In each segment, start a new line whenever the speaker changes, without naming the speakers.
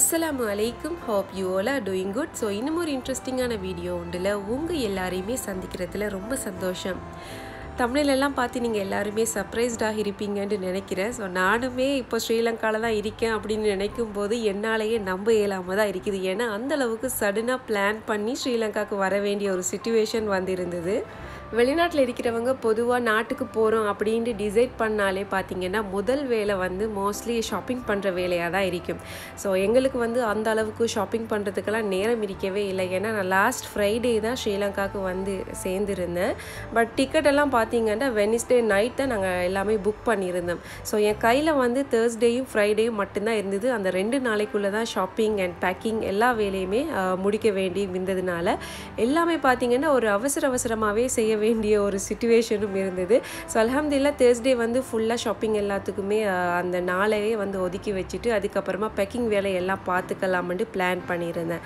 அஸ்ஸலாமு அலைக்கும் hope you all are doing good so இன்னும் ஒரு இன்ட்ரெஸ்டிங்கான வீடியோ உண்டுல உங்கள் எல்லாரையுமே சந்திக்கிறதுல ரொம்ப சந்தோஷம் தமிழிலெல்லாம் பார்த்து நீங்கள் எல்லாருமே சர்ப்ரைஸ்டாக இருப்பீங்கன்னு நினைக்கிறேன் ஸோ நானுமே இப்போ ஸ்ரீலங்காவில் தான் இருக்கேன் அப்படின்னு நினைக்கும் போது என்னாலேயே நம்ப இயலாமல் தான் இருக்குது ஏன்னா அந்த அளவுக்கு சடனாக பிளான் பண்ணி ஸ்ரீலங்காவுக்கு வர வேண்டிய ஒரு சுச்சுவேஷன் வந்திருந்தது வெளிநாட்டில் இருக்கிறவங்க பொதுவாக நாட்டுக்கு போகிறோம் அப்படின்ட்டு டிசைட் பண்ணாலே பார்த்தீங்கன்னா முதல் வேலை வந்து மோஸ்ட்லி ஷாப்பிங் பண்ணுற வேலையாக தான் இருக்கும் ஸோ எங்களுக்கு வந்து அந்த அளவுக்கு ஷாப்பிங் பண்ணுறதுக்கெல்லாம் நேரம் இருக்கவே இல்லை ஏன்னா நான் லாஸ்ட் ஃப்ரைடே தான் ஸ்ரீலங்காவுக்கு வந்து சேர்ந்துருந்தேன் பட் டிக்கெட் எல்லாம் பார்த்தீங்கன்னா வெனிஸ்டே நைட் தான் நாங்கள் எல்லாமே புக் பண்ணியிருந்தோம் ஸோ என் கையில் வந்து தேர்ஸ்டேயும் ஃப்ரைடேயும் மட்டும்தான் இருந்தது அந்த ரெண்டு நாளைக்குள்ளே தான் ஷாப்பிங் அண்ட் பேக்கிங் எல்லா வேலையுமே ஆஹ், முடிக்க வேண்டி இருந்ததுனால எல்லாமே பார்த்தீங்கன்னா ஒரு அவசர அவசரமாகவே செய்ய வேண்டிய ஒரு சுச்சுவேஷனும் இருந்தது ஸோ அல்ஹம்துலில்லாஹ் தேர்ஸ்டே வந்து ஃபுல்லாக ஷாப்பிங் எல்லாத்துக்குமே ஆஹ், அந்த நாளையே வந்து ஒதுக்கி வச்சுட்டு அதுக்கப்புறமா பேக்கிங் வேலையெல்லாம் பார்த்துக்கலாம்னு பிளான் பண்ணியிருந்தேன்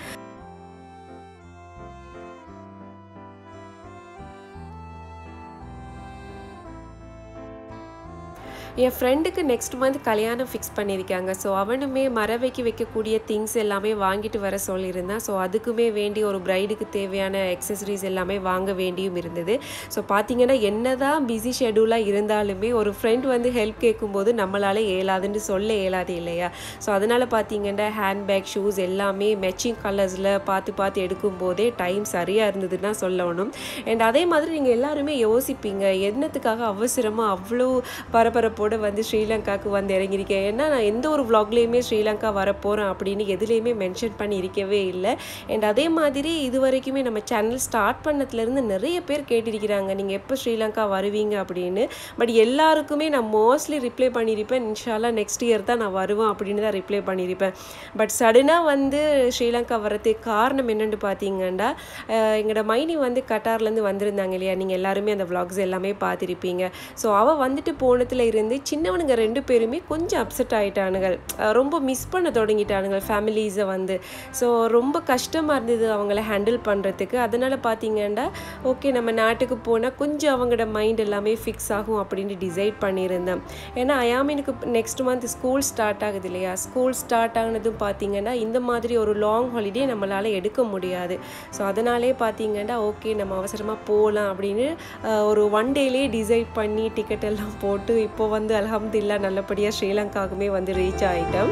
என் ஃப்ரெண்டுக்கு நெக்ஸ்ட் மந்த் கல்யாணம் ஃபிக்ஸ் பண்ணியிருக்காங்க ஸோ அவனுமே மரவைக்கு வைக்கக்கூடிய திங்ஸ் எல்லாமே வாங்கிட்டு வர சொல்லியிருந்தான் ஸோ அதுக்குமே வேண்டி ஒரு பிரைடுக்கு தேவையான எக்ஸசரிஸ் எல்லாமே வாங்க வேண்டியும் இருந்தது ஸோ பார்த்தீங்கன்னா என்னதான் பிஸி ஷெடியூலாக இருந்தாலுமே ஒரு ஃப்ரெண்ட் வந்து ஹெல்ப் கேட்கும்போது நம்மளால இயலாதுன்னு சொல்ல இயலாது இல்லையா ஸோ அதனால் பார்த்தீங்கன்னா ஹேண்ட்பேக் ஷூஸ் எல்லாமே மேட்சிங் கலர்ஸில் பார்த்து பார்த்து எடுக்கும் போதே டைம் சரியாக இருந்ததுன்னு தான் சொல்லணும் அண்ட் அதே மாதிரி நீங்கள் எல்லாருமே யோசிப்பீங்க என்னத்துக்காக அவசரமாக அவ்வளோ பரபரப்போடு வந்து ஸ்ரீலங்காவுக்கு வந்து இறங்கியிருக்கேன் ஏன்னா நான் எந்த ஒரு vlogலேயுமே ஸ்ரீலங்கா வரப்போகிறேன் அப்படின்னு எதுலேயுமே மென்ஷன் பண்ணி இருக்கவே இல்லை அண்ட் அதே மாதிரி இது வரைக்குமே நம்ம சேனல் ஸ்டார்ட் பண்ணதுலேருந்து நிறைய பேர் கேட்டிருக்கிறாங்க நீங்கள் எப்போ ஸ்ரீலங்கா வருவீங்க அப்படின்னு பட் எல்லாருக்குமே நான் மோஸ்ட்லி ரிப்ளை பண்ணியிருப்பேன் இன்ஷால்லா நெக்ஸ்ட் இயர் தான் நான் வருவேன் அப்படின்னு தான் ரிப்ளை பண்ணியிருப்பேன் பட் சடனாக வந்து ஸ்ரீலங்கா வரதுக்கு காரணம் என்னென்னு பார்த்தீங்கன்னா அஹ் எங்களோட மைனி வந்து கட்டார்லேருந்து வந்திருந்தாங்க இல்லையா நீங்கள் எல்லாருமே அந்த vlogs எல்லாமே பார்த்துருப்பீங்க ஸோ அவள் வந்துட்டு போனதுல இருந்து சின்னவனுங்க ரெண்டு பேருமே கொஞ்சம் அப்செட் ஆகிட்டானுங்க ரொம்ப மிஸ் பண்ண தொடங்கிட்டானுங்க ஃபேமிலிஸை வந்து ஸோ ரொம்ப கஷ்டமாக இருந்தது அவங்கள ஹேண்டில் பண்ணுறதுக்கு அதனால் பார்த்தீங்கன்னா ஓகே நம்ம நாட்டுக்கு போனால் கொஞ்சம் அவங்களோட மைண்ட் எல்லாமே ஃபிக்ஸ் ஆகும் அப்படின்னு டிசைட் பண்ணியிருந்தேன் ஏன்னா அயாமினுக்கு நெக்ஸ்ட் மந்த் ஸ்கூல் ஸ்டார்ட் ஆகுது இல்லையா ஸ்கூல் ஸ்டார்ட் ஆகுனதும் பார்த்தீங்கன்னா இந்த மாதிரி ஒரு லாங் ஹாலிடே நம்மளால் எடுக்க முடியாது ஸோ அதனாலே பார்த்தீங்கன்னா ஓகே நம்ம அவசரமாக போகலாம் அப்படின்னு அஹ், ஒரு ஒன் டேலேயே டிசைட் பண்ணி டிக்கெட் எல்லாம் போட்டு இப்போ வந்து அல்ஹம்துலில்லாஹ் நல்லபடியாக ஸ்ரீலங்காவுக்குமே வந்து ரீச் ஆகிட்டோம்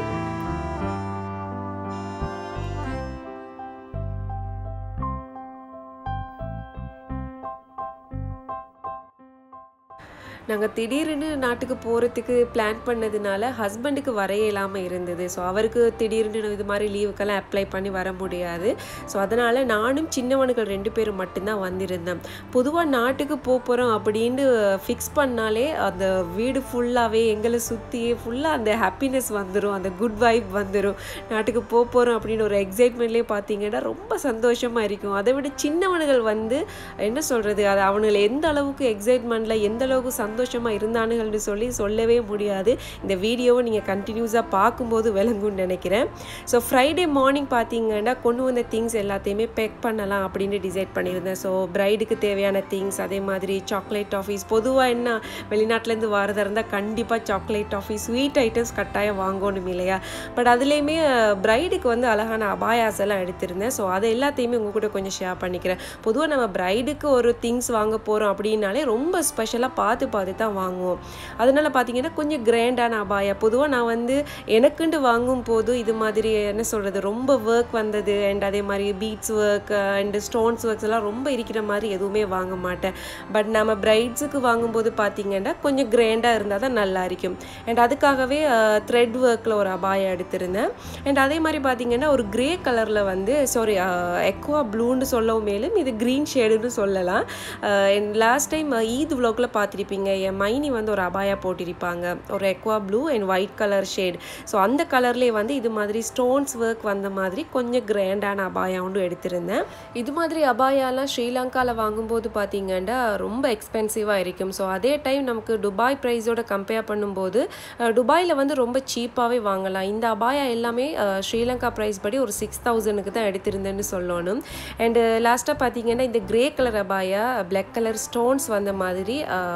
நாங்கள் திடீர்னு நாட்டுக்கு போகிறதுக்கு பிளான் பண்ணதுனால ஹஸ்பண்டுக்கு வர இயலாமல் இருந்தது ஸோ அவருக்கு திடீர்னு இது மாதிரி லீவுக்கெல்லாம் அப்ளை பண்ணி வர முடியாது ஸோ அதனால் நானும் சின்னவனுகள் ரெண்டு பேரும் மட்டும்தான் வந்திருந்தேன் பொதுவாக நாட்டுக்கு போக போகிறோம் அப்படின்னு ஃபிக்ஸ் பண்ணாலே அந்த வீடு ஃபுல்லாகவே எங்களை சுற்றியே ஃபுல்லாக அந்த ஹாப்பினஸ் வந்துடும் அந்த குட் வைப் வந்துடும் நாட்டுக்கு போக போகிறோம் அப்படின்னு ஒரு எக்ஸைட்மெண்ட்லேயே பார்த்தீங்கன்னா ரொம்ப சந்தோஷமாக இருக்கும் அதை விட சின்னவனுகள் வந்து என்ன சொல்கிறது அது அவனுங்களை எந்த அளவுக்கு எக்ஸைட்மெண்ட்டில் எந்த அளவுக்கு சந்தோஷமாக இருந்தானுங்கள்னு சொல்லி சொல்லவே முடியாது இந்த வீடியோவை நீங்கள் கண்டினியூஸாக பார்க்கும்போது விளங்கும்னு நினைக்கிறேன் ஸோ ஃப்ரைடே மார்னிங் பார்த்தீங்கன்னா கொண்டு வந்த திங்ஸ் எல்லாத்தையுமே பேக் பண்ணலாம் அப்படின்னு டிசைட் பண்ணியிருந்தேன் ஸோ பிரைடுக்கு தேவையான திங்ஸ் அதே மாதிரி சாக்லேட் டாஃபீஸ் பொதுவாக என்ன வெளிநாட்டிலேருந்து வரதா இருந்தால் கண்டிப்பாக சாக்லேட் டாஃபி ஸ்வீட் ஐட்டம்ஸ் கட்டாயம் வாங்கணும் இல்லையா பட் அதுலேயுமே பிரைடுக்கு வந்து அழகான அபாயாஸ் எல்லாம் எடுத்திருந்தேன் ஸோ அதை எல்லாத்தையுமே உங்கள் கூட கொஞ்சம் ஷேர் பண்ணிக்கிறேன் பொதுவாக நம்ம பிரைடுக்கு ஒரு திங்ஸ் வாங்க போகிறோம் அப்படின்னாலே ரொம்ப ஸ்பெஷலாக பார்த்து பார்த்து தான் வாங்குவோம் அதனால் பார்த்தீங்கன்னா கொஞ்சம் கிராண்டான அபாயா பொதுவாக நான் வந்து எனக்குண்டு வாங்கும் போது இது மாதிரி என்ன சொல்கிறது ரொம்ப ஒர்க் வந்தது அண்ட் அதே மாதிரி beads work and stones works எல்லாம் ரொம்ப இருக்கிற மாதிரி எதுவுமே வாங்க மாட்டேன் பட் நம்ம பிரைட்ஸுக்கு வாங்கும்போது பார்த்தீங்கன்னா கொஞ்சம் கிராண்டாக இருந்தால் தான் நல்லா இருக்கும் அண்ட் அதுக்காகவே த்ரெட் ஒர்க்கில் ஒரு அபாயம் எடுத்திருந்தேன் அண்ட் அதே மாதிரி பார்த்தீங்கன்னா ஒரு கிரே கலரில் வந்து சாரி எக்வா ப்ளூன்னு சொல்லவும் மேலும் இது க்ரீன் ஷேடுன்னு சொல்லலாம் லாஸ்ட் டைம் ஈத் vlogல பார்த்துருப்பீங்க என் மைனி வந்து ஒரு அபாயா போட்டிருப்பாங்க ஒரு aqua blue and white colour shade so அந்த கலர்லேயே வந்து இது மாதிரி ஸ்டோன்ஸ் ஒர்க் வந்த மாதிரி கொஞ்சம் கிராண்டான அபாயா ஒன்று எடுத்திருந்தேன் இது மாதிரி அபாயாலாம் ஸ்ரீலங்காவில் வாங்கும்போது பார்த்தீங்கன்னா ரொம்ப எக்ஸ்பென்சிவாக இருக்கும் ஸோ அதே டைம் நமக்கு துபாய் ப்ரைஸோட கம்பேர் பண்ணும்போது துபாயில் வந்து ரொம்ப சீப்பாகவே வாங்கலாம் இந்த அபாயா எல்லாமே அஹ், ஸ்ரீலங்கா ப்ரைஸ் படி ஒரு சிக்ஸ் தௌசண்ட்க்கு தான் எடுத்திருந்தேன்னு சொல்லணும் அண்டு லாஸ்ட்டாக பார்த்தீங்கன்னா இந்த கிரே கலர் அபாயா பிளாக் கலர் ஸ்டோன்ஸ் வந்த மாதிரி அஹ், ஒரு லாஸ்ட்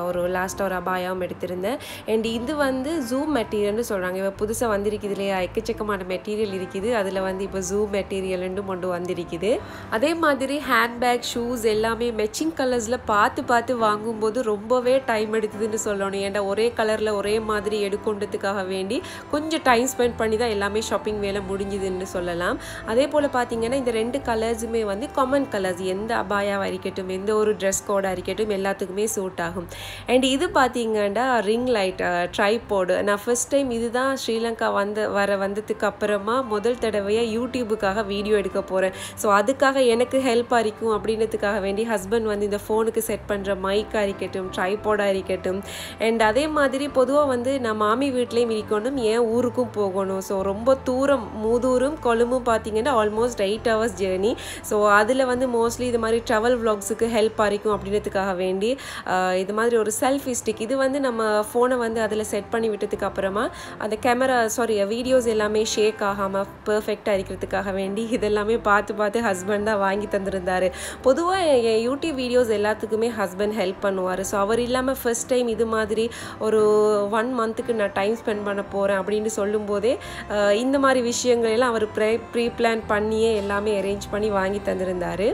லாஸ்ட்டாக ஒரு அபாயாவும் எடுத்திருந்தேன் அண்ட் இது வந்து ஜூம் மெட்டீரியல்னு சொல்கிறாங்க இப்போ புதுசாக வந்திருக்குது இல்லையா எக்கச்சக்கமான மெட்டீரியல் இருக்குது அதில் வந்து இப்போ ஜூம் மெட்டீரியல்னு கொண்டு வந்திருக்குது அதே மாதிரி ஹேண்ட்பேக் ஷூஸ் எல்லாமே மெச்சிங் கலர்ஸில் பார்த்து பார்த்து வாங்கும்போது ரொம்பவே டைம் எடுத்ததுன்னு சொல்லணும் ஏன்டா ஒரே கலரில் ஒரே மாதிரி எடுக்கொண்டதுக்காக வேண்டி கொஞ்சம் டைம் ஸ்பெண்ட் பண்ணி தான் எல்லாமே ஷாப்பிங் வேலை முடிஞ்சுதுன்னு சொல்லலாம் அதே போல் பார்த்தீங்கன்னா இந்த ரெண்டு கலர்ஸுமே வந்து காமன் கலர்ஸ் எந்த அபாயாவாக இருக்கட்டும் எந்த ஒரு ட்ரெஸ் கோடாக இருக்கட்டும் எல்லாத்துக்குமே சூட் ஆகும் அண்ட் இது பார்த்தீங்கன்னா ரிங் லைட் ட்ரைபோர்டு நான் ஃபர்ஸ்ட் டைம் இதுதான் ஸ்ரீலங்கா வந்த வர வந்ததுக்கு அப்புறமா முதல் தடவையாக யூடியூபுக்காக வீடியோ எடுக்க போகிறேன் ஸோ அதுக்காக எனக்கு ஹெல்ப்பாக இருக்கும் அப்படின்றதுக்காக வேண்டி ஹஸ்பண்ட் வந்து இந்த ஃபோனுக்கு செட் பண்ணுற மைக்காக இருக்கட்டும் ட்ரைபோர்டாக இருக்கட்டும் அண்ட் அதே மாதிரி பொதுவாக வந்து நான் மாமி வீட்லேயும் இருக்கணும் ஏன் ஊருக்கும் போகணும் ஸோ ரொம்ப தூரம் மூதூரும் கொழும்பும் பார்த்தீங்கன்னா almost eight hours journey so அதில் வந்து மோஸ்ட்லி இது மாதிரி ட்ராவல் vlogsக்கு ஹெல்ப்பாக இருக்கும் அப்படின்றதுக்காக வேண்டி ஆஹ் இது மாதிரி ஒரு செல்ஃபி ஸ்டிக் இது வந்து நம்ம ஃபோனை வந்து அதில் செட் பண்ணி விட்டதுக்கு அப்புறமா அந்த கேமரா சாரி வீடியோஸ் எல்லாமே ஷேக் ஆகாமல் பர்ஃபெக்டாக இருக்கிறதுக்காக வேண்டி இதெல்லாமே பார்த்து பார்த்து ஹஸ்பண்ட் தான் வாங்கி தந்திருந்தாரு பொதுவாக என் யூடியூப் வீடியோஸ் எல்லாத்துக்குமே ஹஸ்பண்ட் ஹெல்ப் பண்ணுவார் ஸோ அவர் இல்லாமல் ஃபர்ஸ்ட் டைம் இது மாதிரி ஒரு ஒன் மந்த்துக்கு நான் டைம் ஸ்பெண்ட் பண்ண போகிறேன் அப்படின்னு சொல்லும்போதே ஆஹ் இந்த மாதிரி விஷயங்கள் எல்லாம் அவர் ப்ரே ப்ரீ பிளான் பண்ணியே எல்லாமே அரேஞ்ச் பண்ணி வாங்கி தந்திருந்தாரு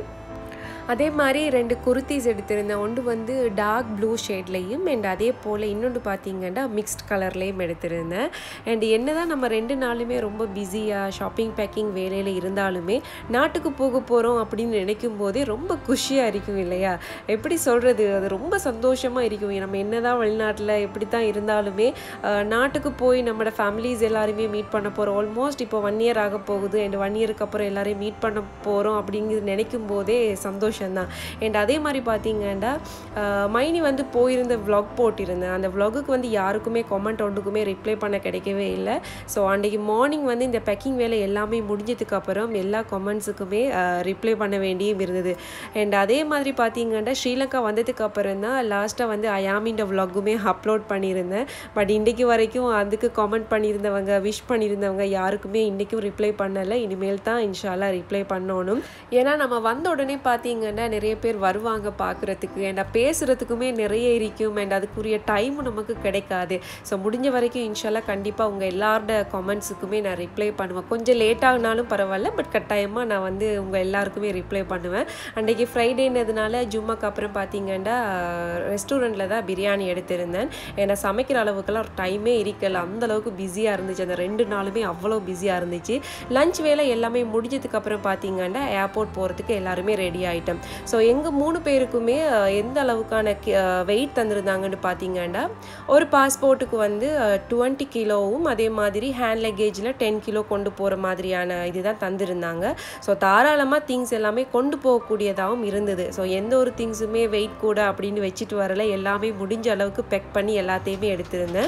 அதே மாதிரி ரெண்டு குர்த்திஸ் எடுத்திருந்தேன் ஒன்று வந்து டார்க் ப்ளூ ஷேட்லேயும் அண்ட் அதே போல் இன்னொன்று பார்த்தீங்கன்னா மிக்ஸ்ட் கலர்லேயும் எடுத்திருந்தேன் அண்ட் என்ன தான் நம்ம ரெண்டு நாளுமே ரொம்ப பிஸியாக ஷாப்பிங் பேக்கிங் வேலையில் இருந்தாலுமே நாட்டுக்கு போக போகிறோம் அப்படின்னு நினைக்கும் போதே ரொம்ப குஷியாக இருக்கும் இல்லையா எப்படி சொல்கிறது அது ரொம்ப சந்தோஷமாக இருக்கும் நம்ம என்ன தான் வெளிநாட்டில் எப்படி தான் இருந்தாலுமே அஹ், நாட்டுக்கு போய் நம்மளோட ஃபேமிலிஸ் எல்லாருமே மீட் பண்ண போகிறோம் ஆல்மோஸ்ட் இப்போ ஒன் இயர் ஆக போகுது அண்ட் ஒன் இயருக்கு அப்புறம் எல்லாரையும் மீட் பண்ண போகிறோம் அப்படிங்கிறது நினைக்கும் போதே சந்தோஷம்தான் அண்ட் அதே மாதிரி பார்த்தீங்கன்னா அஹ், மைனி வந்து போயிருந்த vlog போட்டிருந்தேன் அந்த vlogக்கு வந்து யாருக்குமே கமெண்ட் ஒன்றுக்குமே ரிப்ளை பண்ண கிடைக்கவே இல்லை ஸோ அன்றைக்கி மார்னிங் வந்து இந்த பேக்கிங் வேலை எல்லாமே முடிஞ்சதுக்கு அப்புறம் எல்லா கமெண்ட்ஸுக்குமே ரிப்ளை பண்ண வேண்டியும் இருந்தது அண்ட் அதே மாதிரி பார்த்தீங்கன்னா ஸ்ரீலங்கா வந்ததுக்கு அப்புறம் தான் லாஸ்ட்டாக வந்து அயாமின்ற vlogகுமே அப்லோட் பண்ணியிருந்தேன் பட் இன்றைக்கு வரைக்கும் அதுக்கு கமெண்ட் பண்ணியிருந்தவங்க விஷ் பண்ணியிருந்தவங்க யாருக்குமே இன்றைக்கும் ரிப்ளை பண்ணலை இனிமேல் தான் இன்ஷால்லா ரிப்ளை பண்ணணும் ஏன்னா நம்ம வந்த உடனே பார்த்தீங்கன்னா நிறைய பேர் வருவாங்க பார்க்குறதுக்கு அண்ட் பேசுகிறதுக்குமே நிறைய இருக்கும் அண்ட் அதுக்குரிய டைமும் நமக்கு கிடைக்காது ஸோ முடிஞ்ச வரைக்கும் இன்ஷால்லா கண்டிப்பாக உங்கள் எல்லாரோட கமெண்ட்ஸுக்குமே நான் ரிப்ளை பண்ணுவேன் கொஞ்சம் லேட் ஆகினாலும் பரவாயில்ல பட் கட்டாயமாக நான் வந்து உங்கள் எல்லாருக்குமே ரிப்ளை பண்ணுவேன் அன்றைக்கி ஃப்ரைடேன்றதுனால ஜும்மாக்கு அப்புறம் பார்த்தீங்கன்னா ரெஸ்டாரண்ட்டில் தான் பிரியாணி எடுத்திருந்தேன் ஏன்னா சமைக்கிற அளவுக்கெல்லாம் டைமே இருக்கல அந்த அளவுக்கு பிஸியாக இருந்துச்சு அந்த ரெண்டு நாளுமே அவ்வளோ பிஸியாக இருந்துச்சு லஞ்ச் வேலை எல்லாமே முடிஞ்சதுக்கு அப்புறம் பார்த்தீங்கன்னா ஏர்போர்ட் போகிறதுக்கு எல்லாருமே ரெடி ஆகிட்டோம் ஸோ எங்கள் மூணு பேருக்குமே அஹ், எந்த அளவுக்கான வெயிட் தந்திருந்தாங்கன்னு பார்த்தீங்கன்னா ஒரு பாஸ்போர்ட்டுக்கு வந்து டுவெண்ட்டி கிலோவும் அதே மாதிரி ஹேண்ட் லக்கேஜில் டென் கிலோ கொண்டு போகிற மாதிரியான இதுதான் தந்திருந்தாங்க ஸோ தாராளமாக திங்ஸ் எல்லாமே கொண்டு போகக்கூடியதாகவும் இருந்தது ஸோ எந்த ஒரு திங்ஸுமே வெயிட் கூட அப்படின்னு வச்சுட்டு வரல எல்லாமே முடிஞ்ச அளவுக்கு பெக் பண்ணி எல்லாத்தையுமே எடுத்திருந்தேன்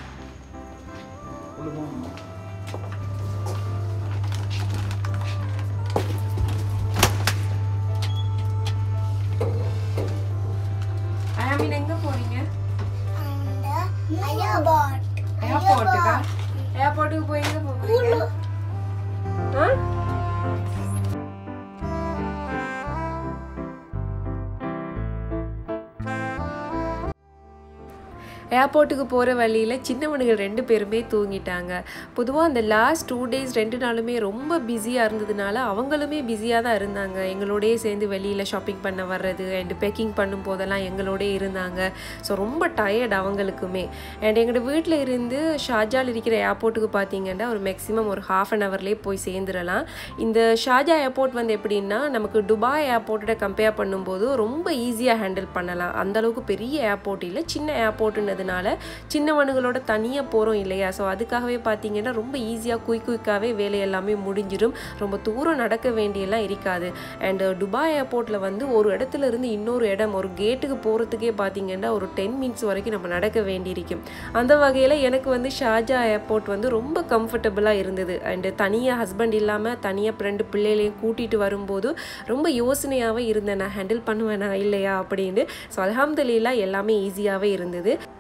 ஐயாமின் எங்கே போறீங்க ஏர்போர்ட்டுக்கா ஏர்போர்ட்டுக்கு போய் எங்கே போகிறீங்க ஆ ஏர்போர்ட்டுக்கு போகிற வழியில் சின்னவனுகள் ரெண்டு பேருமே தூங்கிட்டாங்க பொதுவாக அந்த லாஸ்ட் டூ டேஸ் ரெண்டு நாளுமே ரொம்ப பிஸியாக இருந்ததுனால அவங்களுமே பிஸியாக தான் இருந்தாங்க எங்களோடயே சேர்ந்து வெளியில் ஷாப்பிங் பண்ண வர்றது அண்ட் பேக்கிங் பண்ணும் போதெல்லாம் எங்களோடயே இருந்தாங்க ஸோ ரொம்ப டயர்ட் அவங்களுக்குமே அண்ட் எங்களோட வீட்டில் இருந்து ஷாஜால் இருக்கிற ஏர்போர்ட்டுக்கு பார்த்தீங்கன்னா ஒரு மேக்ஸிமம் ஒரு ஹாஃப் அன் ஹவர்லேயே போய் சேர்ந்துடலாம் இந்த ஷாஜா ஏர்போர்ட் வந்து எப்படின்னா நமக்கு துபாய் ஏர்போர்ட்டோட கம்பேர் பண்ணும்போது ரொம்ப ஈஸியாக ஹேண்டில் பண்ணலாம் அந்த அளவுக்கு பெரிய ஏர்போர்ட் இல்லை சின்ன ஏர்போர்ட்டுன்றதுனால சின்னவனுங்களோட தனியாக போகிறோம் இல்லையா ஸோ அதுக்காகவே பார்த்தீங்கன்னா ரொம்ப ஈஸியாக குயிக் குயிக்காகவே வேலை எல்லாமே முடிஞ்சிடும் ரொம்ப தூரம் நடக்க வேண்டியெல்லாம் இருக்காது அண்ட் துபாய் ஏர்போர்ட்டில் வந்து ஒரு இடத்துல இருந்து இன்னொரு இடம் ஒரு கேட்டுக்கு போகிறதுக்கே பார்த்தீங்கன்னா ஒரு டென் மினிட்ஸ் வரைக்கும் நம்ம நடக்க வேண்டியிருக்கும் அந்த வகையில் எனக்கு வந்து ஷார்ஜா ஏர்போர்ட் வந்து ரொம்ப கம்ஃபர்டபுளாக இருந்தது அண்டு தனியாக ஹஸ்பண்ட் இல்லாமல் தனியாக ரெண்டு பிள்ளைகளையும் கூட்டிகிட்டு வரும்போது ரொம்ப யோசனையாகவே இருந்தேன் நான் ஹேண்டில் பண்ணுவேனா இல்லையா அப்படின்னு ஸோ அல்ஹம்துலில்லாஹ் எல்லாமே ஈஸியாகவே இருந்தது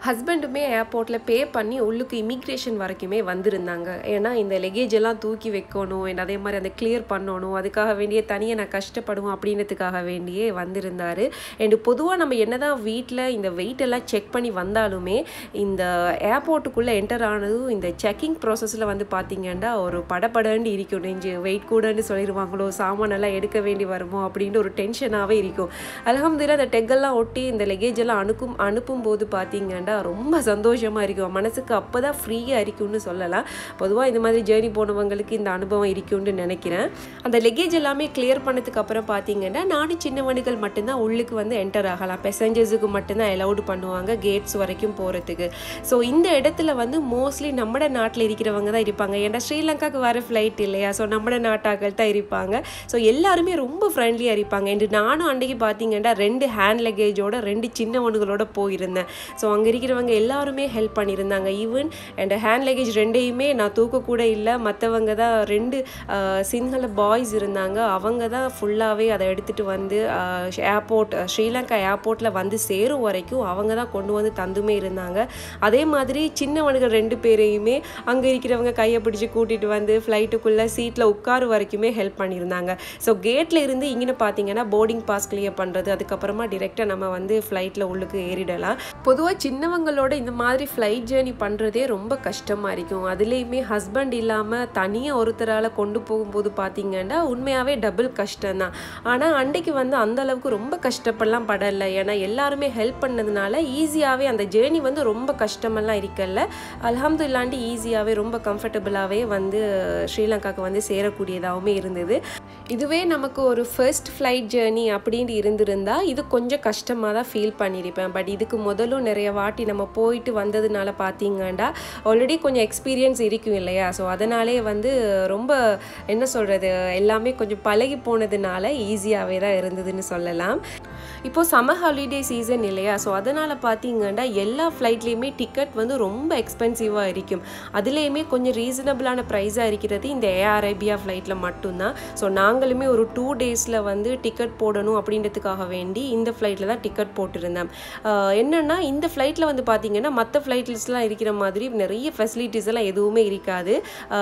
ஹஸ்பண்டுமே ஏர்போர்ட்டில் பே பண்ணி உள்ளுக்கு இமிக்ரேஷன் வரைக்குமே வந்திருந்தாங்க ஏன்னா இந்த லெகேஜ் எல்லாம் தூக்கி வைக்கணும் and அதே மாதிரி அதை கிளியர் பண்ணணும் அதுக்காக வேண்டிய தனியாக நான் கஷ்டப்படுவோம் அப்படின்றதுக்காக வேண்டியே வந்திருந்தார் அண்ட் பொதுவாக நம்ம என்னதான் வீட்டில் இந்த வெயிட் எல்லாம் செக் பண்ணி வந்தாலுமே இந்த ஏர்போர்ட்டுக்குள்ளே என்டர் ஆனதும் இந்த செக்கிங் ப்ராசஸில் வந்து பார்த்தீங்கன்னா ஒரு படபடன்னு இருக்கும் நெஞ்சு வெயிட் கூடன்னு சொல்லிடுவாங்களோ சாமானெல்லாம் எடுக்க வேண்டி வருமோ அப்படின்ட்டு ஒரு டென்ஷனாகவே இருக்கும் அலகம்துல அந்த டெக்கெல்லாம் ஒட்டி இந்த லெகேஜ் எல்லாம் அனுப்பும் அனுப்பும்போது பார்த்தீங்கன்னா ரொம்ப சந்தோஷமாக இருக்கும் மனசுக்கு அப்போ தான் ஃப்ரீயாக இருக்கும்னு சொல்லலாம் பொதுவாக இந்த மாதிரி ஜேர்னி போனவங்களுக்கு இந்த அனுபவம் இருக்கும்னு நினைக்கிறேன் அந்த லெகேஜ் எல்லாமே கிளியர் பண்ணதுக்கு அப்புறம் பார்த்தீங்கன்னா நானும் சின்னவனுகள் மட்டும்தான் உள்ளுக்கு வந்து என்டர் ஆகலாம் பெசஞ்சர்ஸுக்கு மட்டும்தான் அலௌடு பண்ணுவாங்க கேட்ஸ் வரைக்கும் போகிறதுக்கு ஸோ இந்த இடத்துல வந்து மோஸ்ட்லி நம்ம நாட்டில் இருக்கிறவங்க தான் இருப்பாங்க ஏன்னா ஸ்ரீலங்காவுக்கு வர ஃப்ளைட் இல்லையா ஸோ நம்ம நாட்டாக்கள் தான் இருப்பாங்க ஸோ எல்லாருமே ரொம்ப ஃப்ரெண்ட்லியாக இருப்பாங்க என்று நானும் அன்றைக்கி பார்த்தீங்கன்னா ரெண்டு ஹேண்ட் லக்கேஜோட ரெண்டு சின்னவனுகளோட போயிருந்தேன் ஸோ அங்கே இருக்கிறவங்க எல்லாருமே ஹெல்ப் பண்ணியிருந்தாங்க ஈவன் அண்ட் ஹேண்ட் லக்கேஜ் ரெண்டையுமே நான் தூக்கக்கூட இல்லை மற்றவங்க தான் ரெண்டு ஆஹ், சிங்கள பாய்ஸ் இருந்தாங்க அவங்க தான் ஃபுல்லாகவே அதை எடுத்துகிட்டு வந்து ஏர்போர்ட் ஸ்ரீலங்கா ஏர்போர்ட்டில் வந்து சேரும் வரைக்கும் அவங்க தான் கொண்டு வந்து தந்துமே இருந்தாங்க அதே மாதிரி சின்னவனுகள் ரெண்டு பேரையுமே அங்கே இருக்கிறவங்க கையை பிடிச்சி கூட்டிகிட்டு வந்து ஃப்ளைட்டுக்குள்ளே சீட்டில் உட்காரு வரைக்குமே ஹெல்ப் பண்ணியிருந்தாங்க ஸோ கேட்டில் இருந்து இங்கே பார்த்தீங்கன்னா போர்டிங் பாஸ் கிளியர் பண்ணுறது அதுக்கப்புறமா டிரெக்டாக நம்ம வந்து ஃப்ளைட்டில் உள்ளுக்கு ஏறிடலாம் பொதுவாக சின்னவங்களோட இந்த மாதிரி ஃப்ளைட் ஜேர்னி பண்ணுறதே ரொம்ப கஷ்டமாக இருக்கும் அதுலேயுமே ஹஸ்பண்ட் இல்லாமல் தனியாக ஒருத்தரால் கொண்டு போகும்போது பார்த்தீங்கன்னா உண்மையாகவே டபுள் கஷ்டம்தான் ஆனால் அன்றைக்கு வந்து அந்த அளவுக்கு ரொம்ப கஷ்டப்படலாம் படலை ஏன்னா எல்லாருமே ஹெல்ப் பண்ணதுனால ஈஸியாகவே அந்த ஜேர்னி வந்து ரொம்ப கஷ்டமெல்லாம் இருக்கல அல்ஹம்துல்லாண்டி ஈஸியாகவே ரொம்ப கம்ஃபர்டபுளாகவே வந்து ஸ்ரீலங்காவுக்கு வந்து சேரக்கூடியதாகவுமே இருந்தது இதுவே நமக்கு ஒரு ஃபர்ஸ்ட் ஃப்ளைட் ஜேர்னி அப்படின்ட்டு இருந்திருந்தா இது கொஞ்சம் கஷ்டமாக தான் ஃபீல் பண்ணியிருப்பேன் பட் இதுக்கு முதலும் நிறைய வாட்டி நம்ம போயிட்டு வந்ததுனால பார்த்தீங்கன்னா ஆல்ரெடி கொஞ்சம் எக்ஸ்பீரியன்ஸ் இருக்கும் இல்லையா ஸோ அதனாலே வந்து ரொம்ப என்ன சொல்கிறது எல்லாமே கொஞ்சம் பழகி போனதுனால ஈஸியாகவே தான் இருந்ததுன்னு சொல்லலாம் இப்போ சம்மர் ஹாலிடே சீசன் இல்லையா ஸோ அதனால் பார்த்தீங்கன்னா எல்லா ஃப்ளைட்லேயுமே டிக்கெட் வந்து ரொம்ப எக்ஸ்பென்சிவாக இருக்கும் அதுலேயுமே கொஞ்சம் ரீசனபிளான ப்ரைஸாக இருக்கிறது இந்த ஏர் அரேபியா ஃப்ளைட்டில் மட்டும்தான் ஸோ நாங்களுமே ஒரு டூ டேஸில் வந்து டிக்கெட் போடணும் அப்படின்றதுக்காக வேண்டி இந்த ஃப்ளைட்டில் தான் டிக்கெட் போட்டிருந்தேன் ஆஹ் என்னன்னா இந்த ஃப்ளைட்டில் வந்து பார்த்தீங்கன்னா மற்ற ஃப்ளைட்ஸ்லாம் இருக்கிற மாதிரி நிறைய ஃபெசிலிட்டிஸ் எல்லாம் எதுவுமே இருக்காது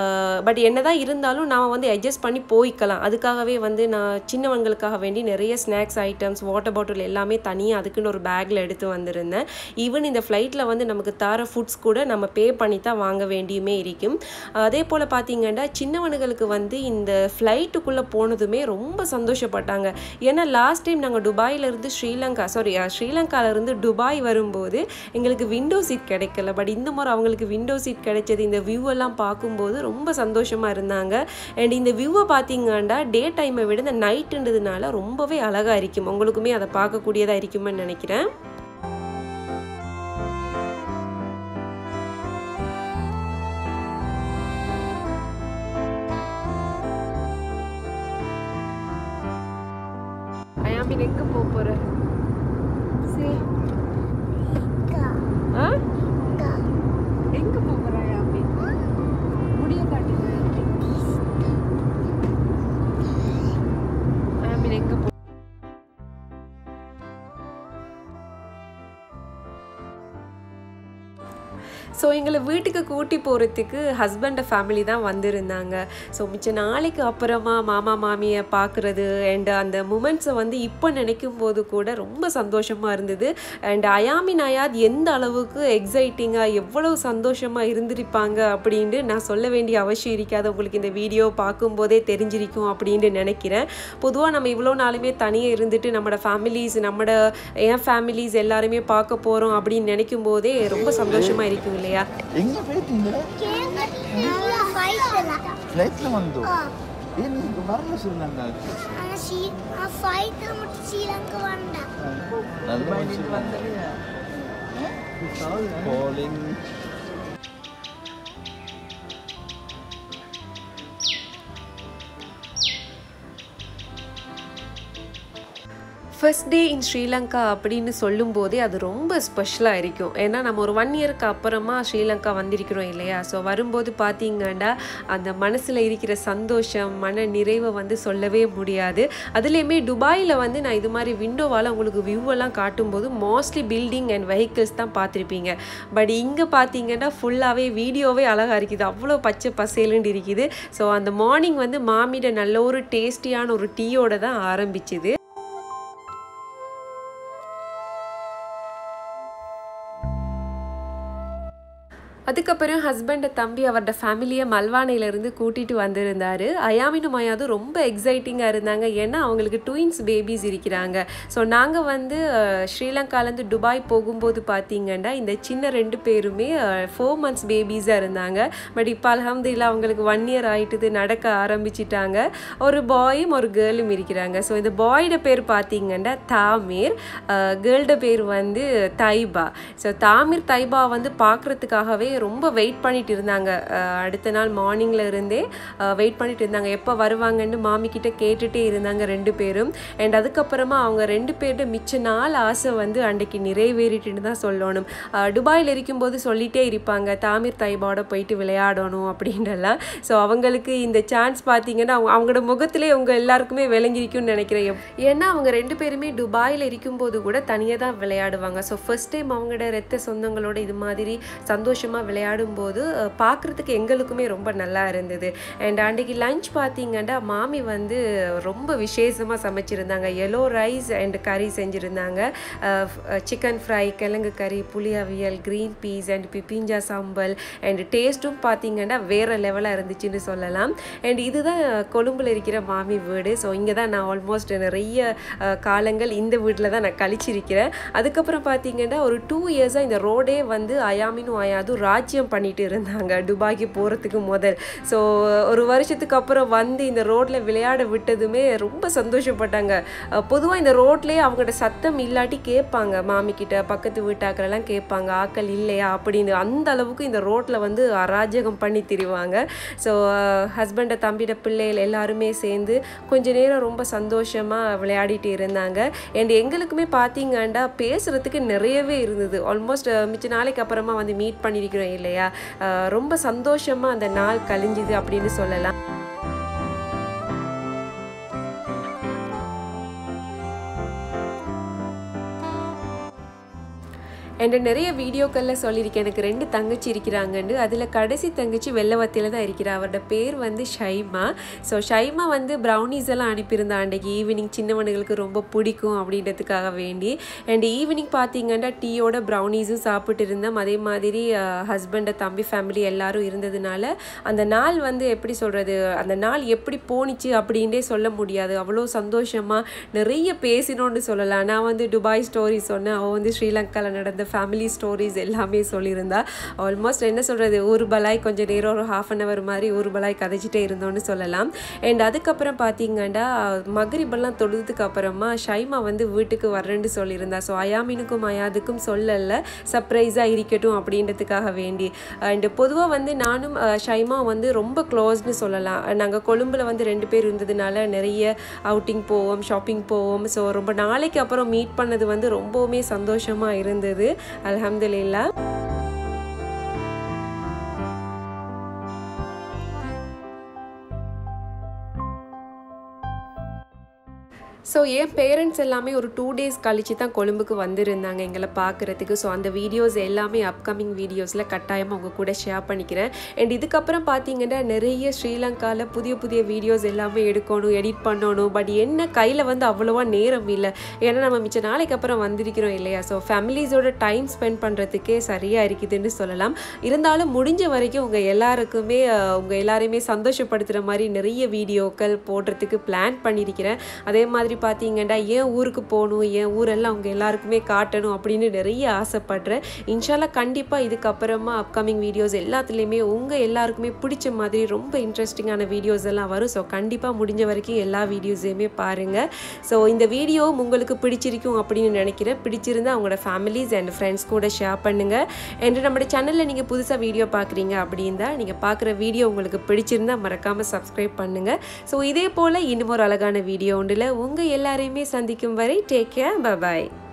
பட் என்னதான் இருந்தாலும் நான் வந்து அட்ஜஸ்ட் பண்ணி போய்க்கலாம் அதுக்காகவே வந்து நான் சின்னவங்களுக்காக வேண்டி நிறைய ஸ்நாக்ஸ் ஐட்டம்ஸ் வாட்டர் பாட்டில் எல்லாமே தனியாக அதுக்குன்னு ஒரு பேக்கில் எடுத்து வந்திருந்தேன் ஈவன் இந்த ஃப்ளைட்டில் வந்து நமக்கு தர ஃபுட்ஸ் கூட நம்ம பே பண்ணி தான் வாங்க வேண்டியுமே இருக்கும் அதே போல் பார்த்தீங்கன்னா சின்னவனுங்களுக்கு வந்து இந்த ஃப்ளைட்டுக்குள்ளே போனதுமே ரொம்ப சந்தோஷப்பட்டாங்க ஏன்னா லாஸ்ட் டைம் நாங்கள் துபாயிலேருந்து ஸ்ரீலங்கா சாரி ஸ்ரீலங்காவிலேருந்து துபாய் வரும்போது எங்களுக்கு விண்டோ சீட் கிடைக்கல பட் இந்த முறை அவங்களுக்கு விண்டோ சீட் கிடைச்சது இந்த வியூ எல்லாம் பார்க்கும்போது ரொம்ப சந்தோஷமாக இருந்தாங்க அண்ட் இந்த வியூவை பார்த்தீங்கன்னா டே டைமை விட இந்த நைட்டுன்றதுனால ரொம்பவே அழகாக இருக்கும் உங்களுக்குமே அதை பார்க்கக்கூடியதாக இருக்குமென்னு நினைக்கிறேன் ஐயாமின் எங்கே போக போகிற ஆ எங்கே போக போகிற ஐயாமின் முடிய காட்டுங்க ஐயாமின் எங்கே போ ஸோ எங்களை வீட்டுக்கு கூட்டி போகிறதுக்கு ஹஸ்பண்ட் ஃபேமிலி தான் வந்திருந்தாங்க ஸோ மிச்ச நாளைக்கு அப்புறமா மாமா மாமியை பார்க்குறது அண்ட் அந்த மூமெண்ட்ஸை வந்து இப்போ நினைக்கும் போது கூட ரொம்ப சந்தோஷமாக இருந்தது அண்ட் அயாமின் அயாத் எந்த அளவுக்கு எக்ஸைட்டிங்காக எவ்வளவு சந்தோஷமாக இருந்திருப்பாங்க அப்படின்ட்டு நான் சொல்ல வேண்டிய அவசியம் இருக்காது உங்களுக்கு இந்த வீடியோ பார்க்கும்போதே தெரிஞ்சிருக்கும் அப்படின்ட்டு நினைக்கிறேன் பொதுவாக நம்ம இவ்வளோ நாளுமே தனியாக இருந்துட்டு நம்மளோட ஃபேமிலிஸ் நம்மளோட என் ஃபேமிலிஸ் எல்லாருமே பார்க்க போகிறோம் அப்படின்னு நினைக்கும் போதே ரொம்ப சந்தோஷமாக இருக்கும் இல்லையா
எங்க போயிட்டீங்க ಫ್ಲೈಟ್ல வந்து ಏನ್ ನೀವು ಬರಲ್ಲ ಶ್ರೀಲಂಕಾಕ್ಕೆ நல்ல calling
first day in Sri Lanka அப்படின்னு சொல்லும்போதே அது ரொம்ப ஸ்பெஷலாக இருக்கும் ஏன்னா நம்ம ஒரு ஒன் இயருக்கு அப்புறமா ஸ்ரீலங்கா வந்திருக்கிறோம் இல்லையா ஸோ வரும்போது பார்த்தீங்கன்னா அந்த மனசில் இருக்கிற சந்தோஷம் மன நிறைவை வந்து சொல்லவே முடியாது அதுலேயுமே துபாயில் வந்து நான் இது மாதிரி விண்டோவால் உங்களுக்கு வியூவெல்லாம் காட்டும்போது மோஸ்ட்லி பில்டிங் அண்ட் வெஹிக்கிள்ஸ் தான் பார்த்துருப்பீங்க பட் இங்கே பார்த்தீங்கன்னா ஃபுல்லாகவே வீடியோவே அழகாக இருக்குது அவ்வளோ பச்சை பசேலுன்னு இருக்குது ஸோ அந்த மார்னிங் வந்து மாமியிட நல்ல ஒரு டேஸ்டியான ஒரு டீயோட தான் ஆரம்பிச்சுது அதுக்கப்புறம் ஹஸ்பண்டை தம்பி அவரோட ஃபேமிலியை மல்வானையிலேருந்து கூட்டிகிட்டு வந்திருந்தார் அயாமினும் அயாதும் ரொம்ப எக்ஸைட்டிங்காக இருந்தாங்க ஏன்னா அவங்களுக்கு ட்வின்ஸ் பேபிஸ் இருக்கிறாங்க ஸோ நாங்கள் வந்து அஹ், ஸ்ரீலங்காலேருந்து துபாய் போகும்போது பார்த்தீங்கன்னா இந்த சின்ன ரெண்டு பேருமே ஃபோர் மந்த்ஸ் பேபிஸாக இருந்தாங்க பட் இப்போ அலமதுல்லா அவங்களுக்கு ஒன் இயர் ஆயிட்டுது நடக்க ஆரம்பிச்சிட்டாங்க ஒரு பாயும் ஒரு கேர்ளும் இருக்கிறாங்க ஸோ இந்த பாயோட பேர் பார்த்தீங்கன்னா தாமீர் கேர்ள்ட பேர் வந்து தைபா ஸோ தாமீர் தைபா வந்து பார்க்குறதுக்காகவே ரொம்ப வெயிட் பண்ணிட்டு இருந்தாங்க அஹ் அடுத்த நாள் மார்னிங்ல இருந்தே வெயிட் பண்ணிட்டு இருந்தாங்க எப்போ வருவாங்கன்னு மாமி கிட்ட கேட்டுட்டே இருந்தாங்க ரெண்டு பேரும் அண்ட் அதுக்கப்புறமா அவங்க ரெண்டு பேர்ட மிச்ச நாள் ஆசை வந்து அன்றைக்கு நிறைவேறிட்டுன்னு தான் சொல்லணும் அஹ் துபாயில் இருக்கும்போது சொல்லிட்டே இருப்பாங்க தாமீர் தைபாவோட போயிட்டு விளையாடணும் அப்படின்றலாம் ஸோ அவங்களுக்கு இந்த சான்ஸ் பார்த்தீங்கன்னா அவங்க அவங்களோட முகத்திலே உங்க எல்லாருக்குமே விளங்கிருக்கும்னு நினைக்கிறேன் எப்- ஏன்னா அவங்க ரெண்டு பேருமே துபாயில் இருக்கும்போது கூட தனியாக தான் விளையாடுவாங்க ஸோ ஃபர்ஸ்ட் டைம் அவங்களோட ரத்த சொந்தங்களோட இது மாதிரி சந்தோஷமாக விளையாடும்போது அஹ், பார்க்கறதுக்கு எங்களுக்குமே ரொம்ப நல்லா இருந்தது அண்ட் அன்றைக்கி லஞ்ச் பார்த்தீங்கன்னா மாமி வந்து ரொம்ப விசேஷமாக சமைச்சிருந்தாங்க எல்லோ ரைஸ் அண்ட் கறி செஞ்சுருந்தாங்க சிக்கன் ஃப்ரை கிழங்கு கறி புளி அவியல் க்ரீன் பீஸ் அண்ட் பிப்பிஞ்சா சாம்பல் அண்ட் டேஸ்ட்டும் பார்த்தீங்கன்னா வேறு லெவலாக இருந்துச்சுன்னு சொல்லலாம் அண்ட் இதுதான் கொழும்புல இருக்கிற மாமி வீடு ஸோ இங்கே தான் நான் ஆல்மோஸ்ட் நிறைய அஹ், காலங்கள் இந்த வீட்டில் தான் நான் கழிச்சிருக்கிறேன் அதுக்கப்புறம் பார்த்தீங்கன்னா ஒரு டூ இயர்ஸாக இந்த ரோடே வந்து அயாமினும் அயாதும் ராஜ்யம் பண்ணிட்டு இருந்தாங்க துபாய்க்கு போகிறதுக்கு முதல் ஸோ ஒரு வருஷத்துக்கு அப்புறம் வந்து இந்த ரோட்டில் விளையாட விட்டதுமே ரொம்ப சந்தோஷப்பட்டாங்க பொதுவாக இந்த ரோட்லேயே அவங்களோட சத்தம் இல்லாட்டி கேட்பாங்க மாமி கிட்ட பக்கத்து வீட்டாக்களெல்லாம் கேட்பாங்க ஆக்கள் இல்லையா அப்படின்னு அந்த அளவுக்கு இந்த ரோட்டில் வந்து அராஜகம் பண்ணி திரிவாங்க ஸோ ஹஸ்பண்டை தம்பியோட பிள்ளைகள் எல்லாருமே சேர்ந்து கொஞ்ச நேரம் ரொம்ப சந்தோஷமாக விளையாடிட்டு இருந்தாங்க அண்ட் எங்களுக்குமே பார்த்தீங்கன்னா பேசுகிறதுக்கு நிறையவே இருந்தது ஆல்மோஸ்ட் மிச்ச நாளைக்கு அப்புறமா வந்து மீட் பண்ணியிருக்கிறோம் இல்லையா அஹ் ரொம்ப சந்தோஷமாக அந்த நாள் கழிஞ்சுது அப்படின்னு சொல்லலாம் என்ற நிறைய வீடியோக்களில் சொல்லியிருக்கேன் எனக்கு ரெண்டு தங்கச்சி இருக்கிறாங்கன்னு அதில் கடைசி தங்கச்சி வெள்ளவத்தியில் தான் இருக்கிறா அவரோட பேர் வந்து ஷைமா ஸோ ஷைமா வந்து ப்ரௌனிஸ் எல்லாம் அனுப்பியிருந்தா அன்றைக்கி ஈவினிங் சின்னவனுங்களுக்கு ரொம்ப பிடிக்கும் அப்படின்றதுக்காக வேண்டி அண்ட் ஈவினிங் பார்த்தீங்கன்னா டீயோட ப்ரௌனிஸும் சாப்பிட்டு இருந்தோம் அதே மாதிரி ஹஸ்பண்டை தம்பி ஃபேமிலி எல்லாரும் இருந்ததுனால அந்த நாள் வந்து எப்படி சொல்கிறது அந்த நாள் எப்படி போணுச்சு அப்படின்ட்டே சொல்ல முடியாது அவ்வளோ சந்தோஷமாக நிறைய பேசினோன்னு சொல்லலாம் நான் வந்து துபாய் ஸ்டோரி சொன்னேன் அவள் வந்து ஸ்ரீலங்காவில் நடந்த ஃபேமிலி ஸ்டோரிஸ் எல்லாமே சொல்லியிருந்தா ஆல்மோஸ்ட் என்ன சொல்கிறது ஒரு பலாய் கொஞ்சம் நேரம் ஒரு ஹாஃப் அன் ஹவர் மாதிரி ஒரு பலாய் கதைச்சிட்டே இருந்தோன்னு சொல்லலாம் அண்ட் அதுக்கப்புறம் பார்த்தீங்கன்னா மகரிபெல்லாம் தொழுதுக்கு அப்புறமா ஷைமா வந்து வீட்டுக்கு வர்றேன்னு சொல்லியிருந்தா ஸோ அயாமினுக்கும் அயாதுக்கும் சொல்லல சர்ப்ரைஸாக இருக்கட்டும் அப்படின்றதுக்காக வேண்டி அண்ட் பொதுவாக வந்து நானும் அஹ், ஷைமா வந்து ரொம்ப க்ளோஸ்னு சொல்லலாம் நாங்கள் கொழும்புல வந்து ரெண்டு பேர் இருந்ததுனால நிறைய அவுட்டிங் போவோம் ஷாப்பிங் போவோம் ஸோ ரொம்ப நாளைக்கு அப்புறம் மீட் பண்ணது வந்து ரொம்பவுமே சந்தோஷமாக இருந்தது அல்ஹம்துலில்லா ஸோ என் பேரண்ட்ஸ் எல்லாமே ஒரு டூ டேஸ் கழிச்சு தான் கொழும்புக்கு வந்திருந்தாங்க எங்களை பார்க்குறதுக்கு ஸோ அந்த வீடியோஸ் எல்லாமே அப்கமிங் வீடியோஸில் கட்டாயமாக உங்கள் கூட ஷேர் பண்ணிக்கிறேன் அண்ட் இதுக்கப்புறம் பார்த்தீங்கன்னா நிறைய ஸ்ரீலங்காவில் புதிய புதிய வீடியோஸ் எல்லாமே எடுக்கணும் எடிட் பண்ணணும் பட் என்ன கையில் வந்து அவ்வளோவா நேரம் இல்லை ஏன்னா நம்ம மிச்ச நாளைக்கு அப்புறம் வந்திருக்கிறோம் இல்லையா ஸோ ஃபேமிலிஸோட டைம் ஸ்பெண்ட் பண்ணுறதுக்கே சரியாக இருக்குதுன்னு சொல்லலாம் இருந்தாலும் முடிஞ்ச வரைக்கும் உங்கள் எல்லாருக்குமே அஹ், உங்கள் எல்லாரையுமே சந்தோஷப்படுத்துகிற மாதிரி நிறைய வீடியோக்கள் போடுறதுக்கு பிளான் பண்ணியிருக்கிறேன் அதே மாதிரி பார்த்தீங்கன்னா ஏன் ஊருக்கு போகணும் என் ஊரெல்லாம் அவங்க எல்லாருக்குமே காட்டணும் அப்படின்னு நிறைய ஆசைப்படுறேன் இன்ஷால்லா கண்டிப்பாக இதுக்கப்புறமா அப்கமிங் வீடியோஸ் எல்லாத்துலேயுமே உங்கள் எல்லாருக்குமே பிடிச்ச மாதிரி ரொம்ப இன்ட்ரெஸ்டிங்கான வீடியோஸ் எல்லாம் வரும் ஸோ கண்டிப்பாக முடிஞ்ச வரைக்கும் எல்லா வீடியோஸையுமே பாருங்கள் ஸோ இந்த வீடியோ உங்களுக்கு பிடிச்சிருக்கும் அப்படின்னு நினைக்கிறேன் பிடிச்சிருந்தா உங்களோட ஃபேமிலிஸ் அண்ட் ஃப்ரெண்ட்ஸ் கூட ஷேர் பண்ணுங்கள் அண்ட் நம்ம சேனலில் நீங்கள் புதுசாக வீடியோ பார்க்குறீங்க அப்படின்னா நீங்கள் பார்க்குற வீடியோ உங்களுக்கு பிடிச்சிருந்தா மறக்காமல் சப்ஸ்கிரைப் பண்ணுங்கள் ஸோ இதே போல் இன்னும் ஒரு அழகான வீடியோ ஒன்றில் உங்கள் உங்கள் எல்லாரையுமே சந்திக்கும் வரை டேக் கேர் பபாய்